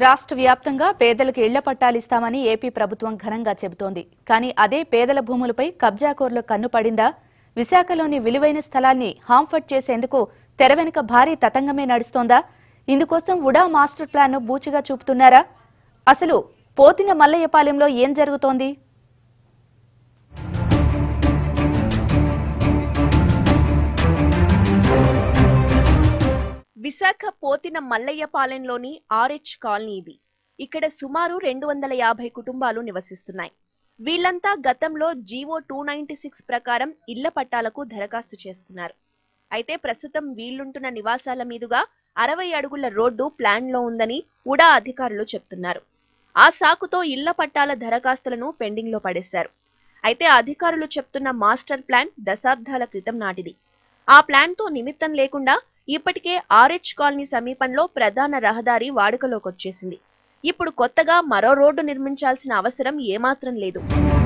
రాష్ట్ర వ్యాప్తంగా పేదలకు ఇళ్ల పట్టాలిస్తామని ఏపీ ప్రభుత్వం ఘనంగా చెబుతోంది కానీ అదే పేదల భూములపై కబ్జాకోర్ల కన్ను పడిందా విశాఖలోని విలువైన స్థలాన్ని హాంఫర్ట్ చేసేందుకు తెర వెనుక భారీ తతంగమే నడుస్తోందా ఇందుకోసం ఉడా మాస్టర్ ప్లాన్ను బూచిగా చూపుతున్నారా అసలు పోతిన మల్లయ్యపాలెంలో ఏం జరుగుతోంది విశాఖ పోతిన మల్లయ్యపాలెంలోని ఆర్హెచ్ కాలనీ ఇది ఇక్కడ సుమారు రెండు వందల యాభై కుటుంబాలు నివసిస్తున్నాయి వీళ్ళంతా గతంలో జీవో టూ నైన్టీ సిక్స్ ప్రకారం ఇళ్ల పట్టాలకు దరఖాస్తు చేసుకున్నారు అయితే ప్రస్తుతం వీళ్ళుంటున్న నివాసాల మీదుగా అరవై అడుగుల రోడ్డు ప్లాన్లో ఉందని ఉడా అధికారులు చెప్తున్నారు ఆ సాకుతో ఇళ్ల పట్టాల దరఖాస్తులను పెండింగ్లో పడేశారు అయితే అధికారులు చెప్తున్న మాస్టర్ ప్లాన్ దశాబ్దాల క్రితం నాటిది ఆ ప్లాన్తో నిమిత్తం లేకుండా ఇప్పటికే ఆర్హెచ్ కాలనీ సమీపంలో ప్రధాన రహదారి వాడుకలోకి వచ్చేసింది ఇప్పుడు కొత్తగా మరో రోడ్డు నిర్మించాల్సిన అవసరం ఏమాత్రం లేదు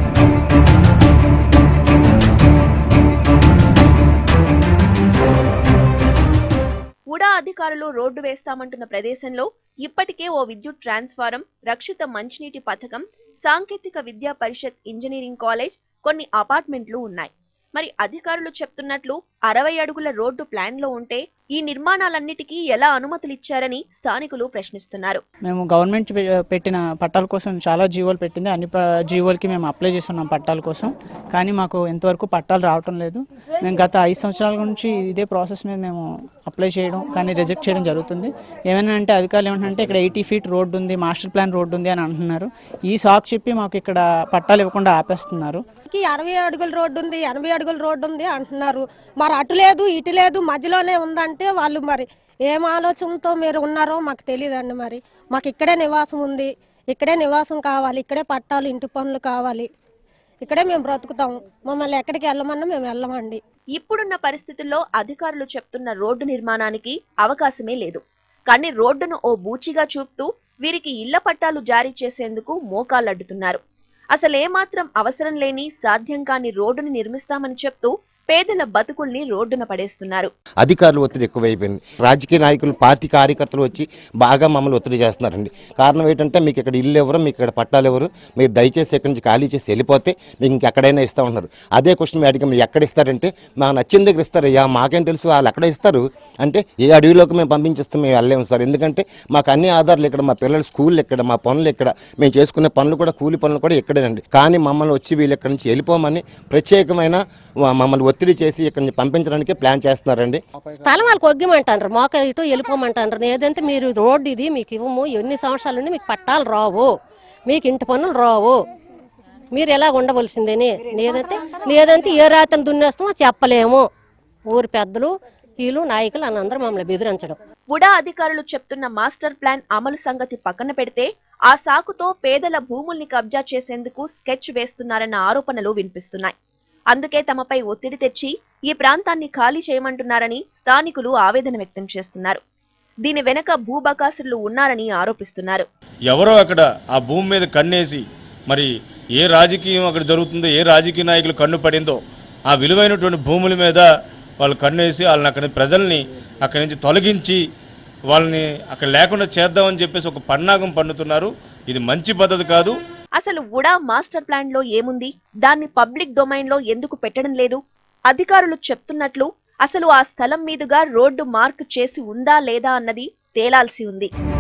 ఉడా అధికారులు రోడ్డు వేస్తామంటున్న ప్రదేశంలో ఇప్పటికే ఓ విద్యుత్ ట్రాన్స్ఫారం రక్షిత మంచినీటి పథకం సాంకేతిక విద్యా పరిషత్ ఇంజనీరింగ్ కాలేజ్ కొన్ని అపార్ట్మెంట్లు ఉన్నాయి మరి అధికారులు చెప్తున్నట్లు అరవై అడుగుల రోడ్డు ప్లాన్ లో ఉంటే ఈ నిర్మాణాలన్నిటికీ ఎలా అనుమతులు ఇచ్చారని స్థానికులు ప్రశ్నిస్తున్నారు మేము గవర్నమెంట్ పె- పెట్టిన పట్టాల కోసం చాలా జీవోలు పెట్టింది అన్ని ప- జీవోలకి మేము అప్లై చేస్తున్నాం పట్టాల కోసం కానీ మాకు ఇంతవరకు పట్టాలు రావటం లేదు మేము గత ఐదు సంవత్సరాల నుంచి ఇదే ప్రాసెస్ మీద మేము అప్లై చేయడం కానీ రిజెక్ట్ చేయడం జరుగుతుంది ఏమైనా అంటే అధికారులు ఏమంటే ఇక్కడ ఎయిటీ ఫీట్ రోడ్డు ఉంది మాస్టర్ ప్లాన్ రోడ్డు ఉంది అని అంటున్నారు ఈ సాక్ చెప్పి మాకు ఇక్కడ పట్టాలు ఇవ్వకుండా ఆపేస్తున్నారు కి అరవై అడుగుల రోడ్డు ఉంది ఎనభై అడుగుల రోడ్డు ఉంది అంటున్నారు మరి అటు లేదు ఇటు లేదు మధ్యలోనే ఉందంటే వాళ్ళు మరి ఏం ఆలోచనతో మీరు ఉన్నారో మాకు తెలియదండి మరి మాకు ఇక్కడే నివాసం ఉంది ఇక్కడే నివాసం కావాలి ఇక్కడే పట్టాలు ఇంటి పనులు కావాలి ఇక్కడే మేము బ్రతుకుతాం మమ్మల్ని ఎక్కడికి వెళ్ళమన్నా మేము వెళ్ళమండి ఇప్పుడున్న పరిస్థితుల్లో అధికారులు చెప్తున్న రోడ్డు నిర్మాణానికి అవకాశమే లేదు కానీ రోడ్డును ఓ బూచిగా చూపుతూ వీరికి ఇళ్ల పట్టాలు జారీ చేసేందుకు మోకాళ్ళడ్డుతున్నారు అసలు ఏమాత్రం అవసరం లేని సాధ్యం కాని రోడ్డుని నిర్మిస్తామని చెప్తూ పేదల బతుకుల్ని రోడ్డున పడేస్తున్నారు అధికారులు ఒత్తిడి ఎక్కువైపోయింది రాజకీయ నాయకులు పార్టీ కార్యకర్తలు వచ్చి బాగా మమ్మల్ని ఒత్తిడి చేస్తున్నారండి కారణం ఏంటంటే మీకు ఇక్కడ ఇల్లు ఎవరు మీకు ఇక్కడ పట్టాలు ఎవరు మీరు దయచేసి ఇక్కడి నుంచి ఖాళీ చేసి వెళ్ళిపోతే మీకు ఇంకెక్కడైనా ఇస్తా ఉన్నారు అదే క్వశ్చన్ మీ అడిగి మీరు ఎక్కడ ఇస్తారంటే మాకు నచ్చిన దగ్గర ఇస్తారయ్యా మాకేం తెలుసు వాళ్ళు ఎక్కడ ఇస్తారు అంటే ఏ అడవిలోకి మేము పంపించేస్తాం మేము వెళ్ళలేము సార్ ఎందుకంటే మాకు అన్ని ఆధారాలు ఇక్కడ మా పిల్లల స్కూల్ ఇక్కడ మా పనులు ఇక్కడ మేము చేసుకునే పనులు కూడా కూలి పనులు కూడా ఇక్కడేనండి కానీ మమ్మల్ని వచ్చి వీళ్ళు ఇక్కడి నుంచి వెళ్ళిపోమని ప్రత్యేకమైన మ- మమ్మల్ని ఒత్తిడి చేసి ఇక్కడి నుంచి పంపించడానికి ప్లాన్ చేస్తున్నారండి స్థలం వాళ్ళకి ఒగ్గమంటారు మోక ఇటు వెళ్ళిపోమంటారు ఏదంటే మీరు రోడ్డు ఇది మీకు ఇవ్వము ఎన్ని సంవత్సరాల నుండి మీకు పట్టాలు రావు మీకు ఇంటి పనులు రావు మీరు ఎలా ఉండవలసిందని లేదంటే లేదంటే ఏ రాత్రి దున్నేస్తామో చెప్పలేము ఊరి పెద్దలు వీళ్ళు నాయకులు అని అందరూ మమ్మల్ని బెదిరించడం ఉడా అధికారులు చెప్తున్న మాస్టర్ ప్లాన్ అమలు సంగతి పక్కన పెడితే ఆ సాకుతో పేదల భూముల్ని కబ్జా చేసేందుకు స్కెచ్ వేస్తున్నారన్న ఆరోపణలు వినిపిస్తున్నాయి అందుకే తమపై ఒత్తిడి తెచ్చి ఈ ప్రాంతాన్ని ఖాళీ చేయమంటున్నారని స్థానికులు ఆవేదన వ్యక్తం చేస్తున్నారు దీని వెనక భూబకాసురులు ఉన్నారని ఆరోపిస్తున్నారు ఎవరో అక్కడ ఆ భూమి మీద కన్నేసి మరి ఏ రాజకీయం అక్కడ జరుగుతుందో ఏ రాజకీయ నాయకులు కన్ను పడిందో ఆ విలువైనటువంటి భూముల మీద వాళ్ళు కన్నేసి వాళ్ళని అక్కడి ప్రజల్ని అక్కడి నుంచి తొలగించి వాళ్ళని అక్కడ లేకుండా చేద్దామని చెప్పేసి ఒక పన్నాగం పన్నుతున్నారు ఇది మంచి పద్ధతి కాదు అసలు ఉడా మాస్టర్ ప్లాన్ లో ఏముంది దాన్ని పబ్లిక్ డొమైన్ లో ఎందుకు పెట్టడం లేదు అధికారులు చెప్తున్నట్లు అసలు ఆ స్థలం మీదుగా రోడ్డు మార్క్ చేసి ఉందా లేదా అన్నది తేలాల్సి ఉంది